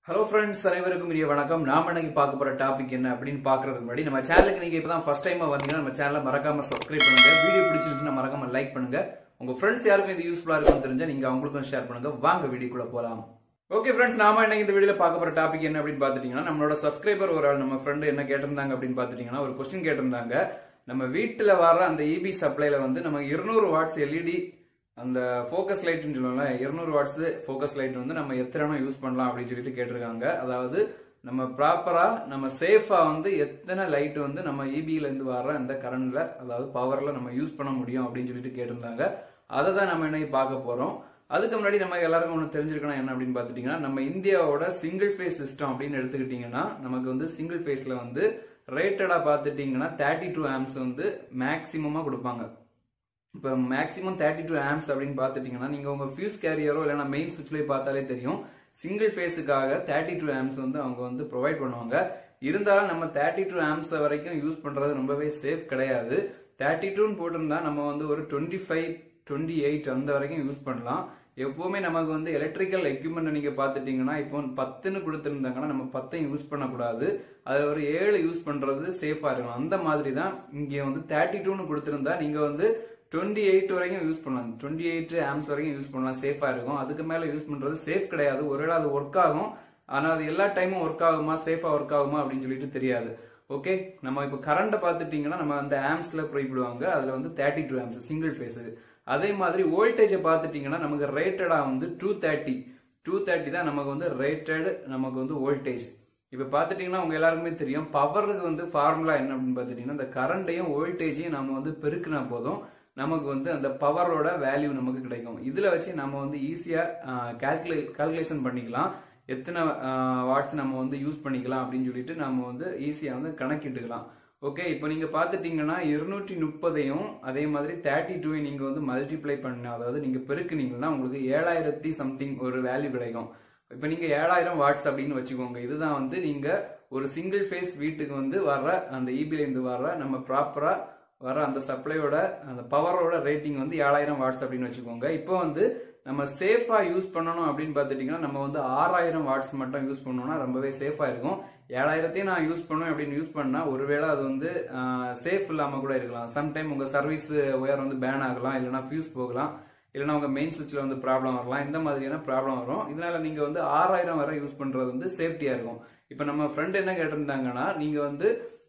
hello friends அனைவருக்கும் இனிய வணக்கம் நாம இன்னைக்கு பார்க்க போற டாபிக் என்ன அப்படின்னு பாக்குறதுக்கு முன்னாடி நம்ம சேனலுக்கு நீங்க இப்பதான் ஃபர்ஸ்ட் டைம் வந்தீங்கன்னா நம்ம சேனலை மறக்காம சப்ஸ்கிரைப் பண்ணுங்க வீடியோ பிடிச்சிருந்துச்சுன்னா மறக்காம லைக் பண்ணுங்க உங்க ஃப்ரெண்ட்ஸ் யாருக்கும் இது யூஸ்ஃபுல்லா இருக்கும்னு தெரிஞ்சா நீங்க அவங்களுக்கும் ஷேர் பண்ணுங்க வாங்க வீடியோக்குள்ள போலாம் ஓகே ஃப்ரெண்ட்ஸ் நாம இன்னைக்கு இந்த வீடியோல பார்க்க போற டாபிக் என்ன அப்படின்னு பாத்துட்டீங்கன்னா நம்மளோட சப்ஸ்கிரைபர் ஒரு ஆள் நம்ம ஃப்ரெண்டு என்ன கேட்டிருந்தாங்க அப்படின்னு பாத்துட்டீங்கன்னா ஒரு கொஸ்டின் கேட்டிருந்தாங்க நம்ம வீட்டுல வர அந்த இபி சப்ளைல வந்து நம்ம 200 வாட்ஸ் எல்இடி அந்த ஃபோக்கஸ் லைட்னு சொல்லுவோம்ல 200 வாட்ஸ் ஃபோக்கஸ் லைட் வந்து நம்ம எத்தனை யூஸ் பண்ணலாம் அப்படின்னு சொல்லிட்டு கேட்டிருக்காங்க அதாவது நம்ம ப்ராப்பரா நம்ம சேஃபா வந்து எத்தனை லைட் வந்து நம்ம இபில இருந்து வர்ற அந்த கரண்ட்ல அதாவது பவர்ல நம்ம யூஸ் பண்ண முடியும் அப்படின்னு சொல்லிட்டு கேட்டிருந்தாங்க அதை தான் நம்ம இன்னைக்கு பார்க்க போறோம் அதுக்கு முன்னாடி நம்ம எல்லாருக்கும் ஒன்று தெரிஞ்சிருக்கணும் என்ன அப்படின்னு பார்த்துட்டீங்கன்னா நம்ம இந்தியாவோட சிங்கிள் ஃபேஸ் சிஸ்டம் அப்படின்னு எடுத்துக்கிட்டீங்கன்னா நமக்கு வந்து சிங்கிள் ஃபேஸ்ல வந்து ரேட்டடா பார்த்துட்டீங்கன்னா தேர்ட்டி டூ ஆம்ஸ் வந்து மேக்சிமமா கொடுப்பாங்க இப்போ மேக்ஸிமம் தேர்ட்டி டூ ஆம்ஸ் அப்படின்னு பார்த்துட்டீங்கன்னா நீங்க உங்க ஃபியூஸ் கேரியரோ இல்லைன்னா மெயின் சுவிட்ச்லேயே பார்த்தாலே தெரியும் சிங்கிள் ஃபேஸுக்காக தேர்ட்டி டூ ஆம்ஸ் வந்து அவங்க வந்து ப்ரொவைட் பண்ணுவாங்க இருந்தாலும் நம்ம தேர்ட்டி டூ ஆம்ஸ் வரைக்கும் யூஸ் பண்றது ரொம்பவே சேஃப் கிடையாது தேர்ட்டி டூன்னு போட்டிருந்தா நம்ம வந்து ஒரு டுவெண்ட்டி ஃபைவ் டுவெண்ட்டி எயிட் அந்த வரைக்கும் யூஸ் பண்ணலாம் எப்பவுமே நமக்கு வந்து எலக்ட்ரிக்கல் எக்யூப்மெண்ட் நீங்க பாத்துட்டீங்கன்னா இப்போ பத்துன்னு கொடுத்துருந்தாங்கன்னா நம்ம பத்தையும் யூஸ் பண்ணக்கூடாது அதுல ஒரு ஏழு யூஸ் பண்றது சேஃபா இருக்கும் அந்த மாதிரி தான் இங்க வந்து தேர்ட்டி டூன்னு கொடுத்திருந்தா நீங்க வந்து டுவெண்ட்டி எயிட் வரைக்கும் யூஸ் பண்ணலாம் டுவெண்ட்டி எயிட் ஆம்ஸ் வரைக்கும் யூஸ் பண்ணலாம் சேஃபா இருக்கும் அதுக்கு மேல யூஸ் பண்றது சேஃப் கிடையாது ஒருவேளை அது ஒர்க் ஆகும் ஆனா அது எல்லா டைமும் ஒர்க் ஆகுமா சேஃபா ஒர்க் ஆகுமா அப்படின்னு சொல்லிட்டு தெரியாது ஓகே நம்ம இப்போ கரண்ட் பார்த்துட்டீங்கன்னா நம்ம அந்த ஆம்ஸ்ல குறிப்பிடுவாங்க அதுல வந்து thirty two amps single phase அதே மாதிரி வோல்டேஜை பார்த்துட்டீங்கன்னா நமக்கு ரேட்டடா வந்து டூ தேர்ட்டி டூ தேர்ட்டி தான் நமக்கு வந்து ரேட்டட் நமக்கு வந்து வோல்டேஜ் இப்போ பார்த்துட்டீங்கன்னா உங்க எல்லாருக்குமே தெரியும் பவருக்கு வந்து ஃபார்முலா என்ன அப்படின்னு பார்த்துட்டீங்கன்னா இந்த கரண்ட்டையும் வோல்டேஜையும் நம்ம வந்து பெருக்கினா போதும் நமக்கு வந்து அந்த பவரோட வேல்யூ நமக்கு கிடைக்கும் இதுல வச்சு நம்ம வந்து ஈஸியா கால்குலே கால்குலேஷன் பண்ணிக்கலாம் எத்தனை வாட்ஸ் நம்ம வந்து யூஸ் பண்ணிக்கலாம் அப்படின்னு சொல்லிட்டு நம்ம வந்து ஈஸியா வந்து கணக்கிட்டுக்கலாம் ஓகே இப்போ நீங்க பாத்துட்டீங்கன்னா இருநூற்றி முப்பதையும் அதே மாதிரி தேர்ட்டி டூ நீங்க வந்து மல்டிப்ளை பண்ண அதாவது நீங்க பெருக்குனீங்கன்னா உங்களுக்கு ஏழாயிரத்தி சம்திங் ஒரு வேல்யூ கிடைக்கும் இப்போ நீங்க ஏழாயிரம் வாட்ஸ் அப்படின்னு வச்சுக்கோங்க இதுதான் வந்து நீங்க ஒரு சிங்கிள் ஃபேஸ் வீட்டுக்கு வந்து வர்ற அந்த இபில இருந்து வர்ற நம்ம ப்ராப்பரா வர அந்த சப்ளையோட அந்த பவரோட ரேட்டிங் வந்து ஏழாயிரம் வாட்ஸ் அப்படின்னு வச்சுக்கோங்க இப்போ வந்து நம்ம சேஃபா யூஸ் பண்ணணும் அப்படின்னு பார்த்துட்டீங்கன்னா நம்ம வந்து ஆறாயிரம் வாட்ஸ் மட்டும் யூஸ் பண்ணோம்னா ரொம்பவே சேஃபா இருக்கும் ஏழாயிரத்தையும் நான் யூஸ் பண்ணுவேன் அப்படின்னு யூஸ் பண்ணா ஒருவேளை அது வந்து சேஃப் இல்லாம கூட இருக்கலாம் சம்டைம் உங்க சர்வீஸ் ஒயர் வந்து பேன் ஆகலாம் இல்லைன்னா ஃபியூஸ் போகலாம் இல்லைன்னா உங்க மெயின் சுவிட்ச்ல வந்து ப்ராப்ளம் வரலாம் இந்த மாதிரியான ப்ராப்ளம் வரும் இதனால நீங்க வந்து ஆறாயிரம் வரை யூஸ் பண்றது வந்து சேஃப்டியா இருக்கும் இப்போ நம்ம ஃப்ரெண்ட் என்ன கேட்டிருந்தாங்கன்னா நீங்க வந்து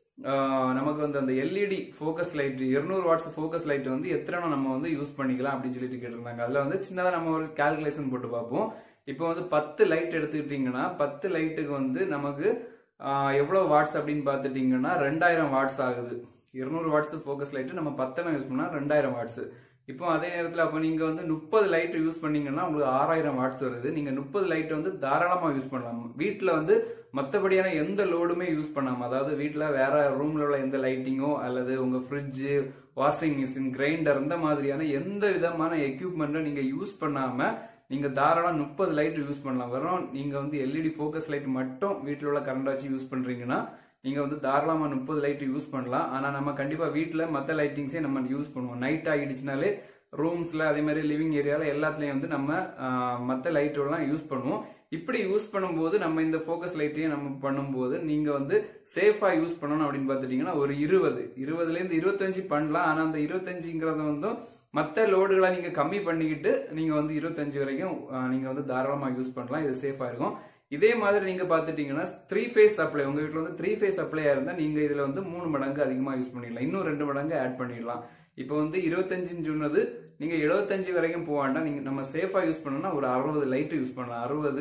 நமக்கு வந்து அந்த எல்இடி ஃபோக்கஸ் லைட் இருநூறு வாட்ஸ் ஃபோக்கஸ் லைட் வந்து எத்தனை நம்ம வந்து யூஸ் பண்ணிக்கலாம் அப்படின்னு சொல்லிட்டு கேட்டிருந்தாங்க அதுல வந்து சின்னதா நம்ம ஒரு கால்குலேஷன் போட்டு பார்ப்போம் இப்போ வந்து பத்து லைட் எடுத்துக்கிட்டீங்கன்னா பத்து லைட்டுக்கு வந்து நமக்கு எவ்வளவு வாட்ஸ் அப்படின்னு பார்த்துட்டீங்கன்னா ரெண்டாயிரம் வாட்ஸ் ஆகுது இருநூறு வாட்ஸ் ஃபோக்கஸ் லைட் நம்ம பத்தனை யூஸ் பண்ணா ரெண்டாயிரம் வாட்ஸ் இப்போ அதே நேரத்தில் அப்போ நீங்க வந்து முப்பது லைட் யூஸ் பண்ணீங்கன்னா உங்களுக்கு ஆறாயிரம் வாட்ஸ் வருது நீங்க முப்பது லைட் வந்து தாராளமா யூஸ் பண்ணலாம் வீட்டில் வந்து மற்றபடியான எந்த லோடுமே யூஸ் பண்ணாம அதாவது வீட்டில் வேற ரூம்ல உள்ள எந்த லைட்டிங்கோ அல்லது உங்க ஃப்ரிட்ஜு வாஷிங் மிஷின் கிரைண்டர் இந்த மாதிரியான எந்த விதமான எக்யூப்மெண்ட்டும் நீங்க யூஸ் பண்ணாம நீங்க தாராளம் முப்பது லைட் யூஸ் பண்ணலாம் வெறும் நீங்க வந்து எல்இடி ஃபோக்கஸ் லைட் மட்டும் வீட்டில் உள்ள கரண்ட் வச்சு யூஸ் பண்றீங்கன்னா நீங்க வந்து தாராளமா முப்பது லைட் யூஸ் பண்ணலாம் ஆனா நம்ம கண்டிப்பா வீட்டுல மத்த லைட்டிங்ஸே நம்ம யூஸ் பண்ணுவோம் நைட் ஆகிடுச்சுனாலே ரூம்ஸ்ல அதே மாதிரி லிவிங் ஏரியால எல்லாத்துலயும் வந்து நம்ம மத்த லைட்டெல்லாம் யூஸ் பண்ணுவோம் இப்படி யூஸ் பண்ணும்போது நம்ம இந்த ஃபோக்கஸ் லைட்டையும் நம்ம பண்ணும்போது நீங்க வந்து சேஃபா யூஸ் பண்ணணும் அப்படின்னு பார்த்துட்டீங்கன்னா ஒரு இருபது இருபதுல இருந்து இருபத்தஞ்சு பண்ணலாம் ஆனா அந்த இருபத்தஞ்சுங்கிறத வந்து மற்ற லோடுகளை நீங்க கம்மி பண்ணிக்கிட்டு நீங்க வந்து இருபத்தஞ்சு வரைக்கும் நீங்க வந்து தாராளமா யூஸ் பண்ணலாம் இது சேஃபா இருக்கும் இதே மாதிரி நீங்க பாத்துட்டீங்கன்னா த்ரீ ஃபேஸ் சப்ளை உங்க வீட்டுல வந்து த்ரீ ஃபேஸ் சப்ளையா இருந்தா நீங்க இதுல வந்து மூணு மடங்கு அதிகமா யூஸ் பண்ணிடலாம் இன்னும் ரெண்டு மடங்கு ஆட் பண்ணிடலாம் இப்போ வந்து இருபத்தஞ்சுன்னு சொன்னது நீங்க எழுபத்தஞ்சு வரைக்கும் போக வேண்டாம் நீங்க நம்ம சேஃபா யூஸ் பண்ணோம்னா ஒரு அறுபது லைட் யூஸ் பண்ணலாம் அறுபது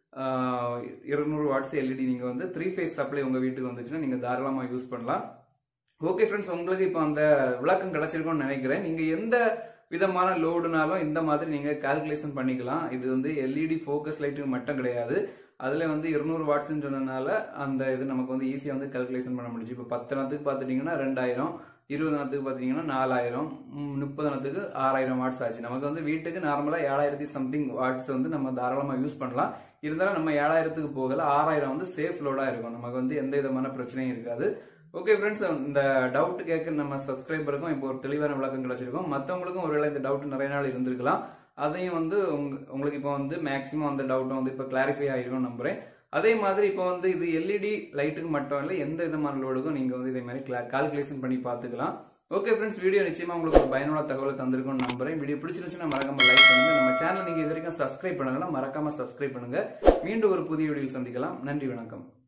இருநூறு வாட்ஸ் எல்இடி நீங்க வந்து த்ரீ ஃபேஸ் சப்ளை உங்க வீட்டுக்கு வந்துச்சுன்னா நீங்க தாராளமா யூஸ் பண்ணலாம் ஓகே ஃப்ரெண்ட்ஸ் உங்களுக்கு இப்போ அந்த விளக்கம் கிடைச்சிருக்கும்னு நினைக்கிறேன் நீங்க எந்த விதமான லோடுனாலும் இந்த மாதிரி நீங்க கால்குலேஷன் பண்ணிக்கலாம் இது வந்து எல்இடி ஃபோக்கஸ் லைட்டு மட்டும் கிடையாது அதுல வந்து இருநூறு வாட்ஸ்ன்னு சொன்னதுனால அந்த இது நமக்கு வந்து ஈஸியா வந்து கால்குலேஷன் பண்ண முடிஞ்சு இப்போ பத்து நாத்துக்கு பார்த்துட்டீங்கன்னா ரெண்டாயிரம் இருபது நாத்துக்கு பார்த்தீங்கன்னா நாலாயிரம் முப்பது நாத்துக்கு ஆறாயிரம் வாட்ஸ் ஆச்சு நமக்கு வந்து வீட்டுக்கு நார்மலாக ஏழாயிரத்தி சம்திங் வாட்ஸ் வந்து நம்ம தாராளமாக யூஸ் பண்ணலாம் இருந்தாலும் நம்ம ஏழாயிரத்துக்கு போகல ஆறாயிரம் வந்து சேஃப் லோடாக இருக்கும் நமக்கு வந்து எந்த விதமான பிரச்சனையும் இருக்காது ஓகே ஃப்ரெண்ட்ஸ் இந்த டவுட் கேட்க நம்ம சப்ஸ்கிரைபருக்கும் இப்போ ஒரு தெளிவான விளக்கம் கிடைச்சிருக்கும் மற்றவங்களுக்கும் ஒருவேளை இந்த டவுட் நிறைய நாள் இருந்திருக்கலாம் அதையும் வந்து உங்களுக்கு இப்போ வந்து மேக்ஸிமம் அந்த டவுட்டும் வந்து இப்போ கிளாரிஃபை ஆகிருக்கும் நம்புறேன் அதே மாதிரி இப்போ வந்து இது எல்இடி லைட்டுக்கு மட்டும் இல்லை எந்த விதமான லோடுக்கும் நீங்க வந்து இதே மாதிரி கால்குலேஷன் பண்ணி பார்த்துக்கலாம் ஓகே ஃப்ரெண்ட்ஸ் வீடியோ நிச்சயமா உங்களுக்கு ஒரு பயனுள்ள தகவலை தந்திருக்கும்னு நம்புறேன் வீடியோ பிடிச்சிருந்துச்சுன்னா மறக்காம லைக் பண்ணுங்க நம்ம சேனல் நீங்க இது வரைக்கும் சப்ஸ்கிரைப் பண்ணலன்னா மறக்காம சப்ஸ்கிரைப் பண்ணுங்க மீண்டும் ஒரு புதிய வீடியோவில் சந்திக்கலாம் நன்றி வணக்கம்